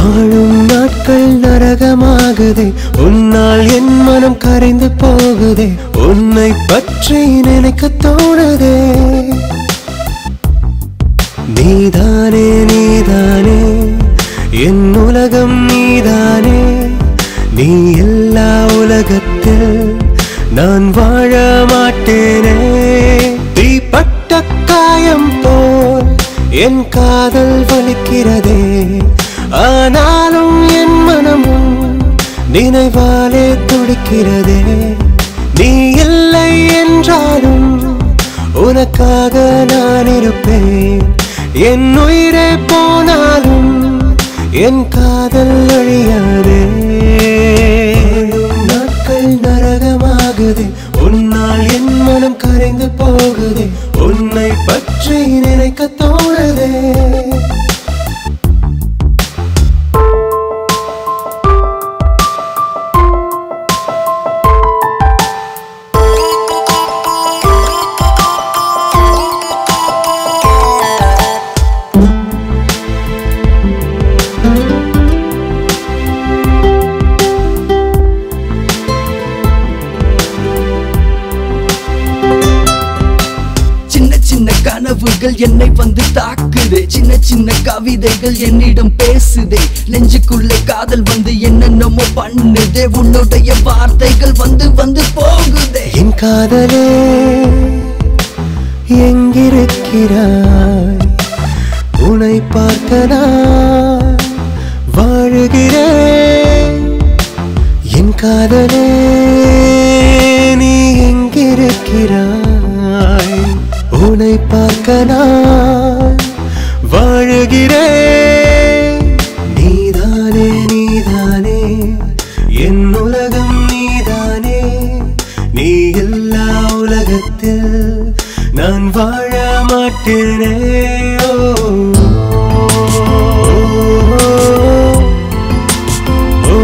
வாழும் நாட்கள் நரகமாகுதே உன்னால் என் மனம் கரைந்து போகுதே உன்னை பற்றி நினைக்க தோணுதே நீதானே நீதானே என் உலகம் நீதானே நீ எல்லா உலகத்தில் நான் வாழ மாட்டேனே தீப்பட்ட காயம் போல் என் காதல் வலிக்கிறதே ஆனாலும் என் மனமும் நினைவாலே துடிக்கிறதே நீ இல்லை என்றாலும் உனக்காக நான் இருப்பேன் என் உயிரே போனாலும் என் காதல் அழியாதே நாட்கள் நரகமாகுதே உன்னால் என் மனம் கரைந்து போகுதே உன்னை பற்றி நினைக்க தோணுதே சின்ன சின்ன கனவுகள் என்னை வந்து தாக்குதே சின்ன சின்ன கவிதைகள் என்னிடம் பேசுதே நெஞ்சுக்குள்ளே காதல் வந்து என்னென்னமோ பண்ணுதே உன்னுடைய வார்த்தைகள் வந்து வந்து போகுதே என் காதலே எங்கிருக்கிறாய் உன்னை பார்க்க நான் வாழுகிறேன் என் காதலே நீ எங்கிருக்கிறாய் உன்னை பார்க்க நான் வாழுகிறேன் நீதானே நீதானே என் உலகம் நீதானே நீ எல்லா உலகத்தில் நான் வாழ மாட்டேனே ஓ, ஓ,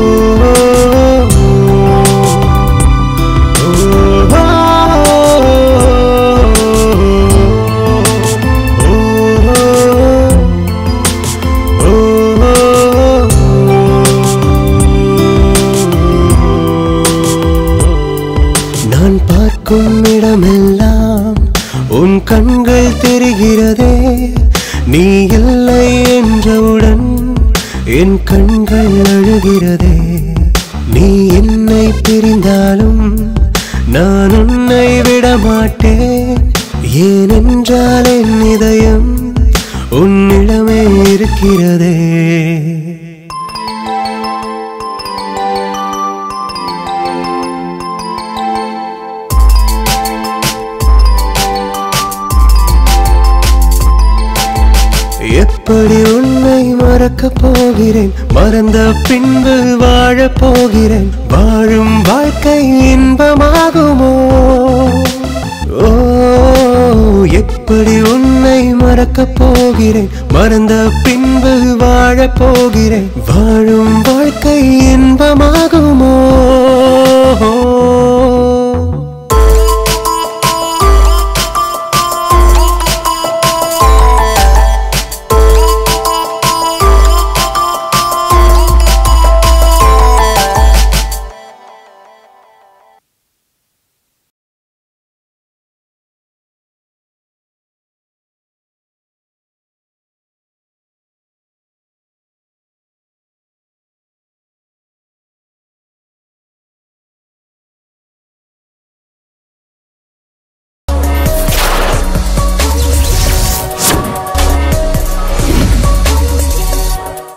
நான் பார்க்கும் இடமெல்லாம் உன் கண்கள் தெரிகிறதே நீ இல்லை என்றவுடன் என் கண்கள் அழுகிறதே நீ என்னை பிரிந்தாலும் நான் உன்னை விட மாட்டேன் ஏனென்றால் என் இதயம் உன்னிடமே இருக்கிறதே எப்படி உன்னை மறக்க போகிறேன் மறந்த பின்பு வாழப் போகிறேன் வாழும் வாழ்க்கை இன்பமாகுமோ ஓ எப்படி உன்னை மறக்க போகிறேன் மறந்த பின்பு வாழப் போகிறேன் வாழும் வாழ்க்கை இன்பமாகுமோ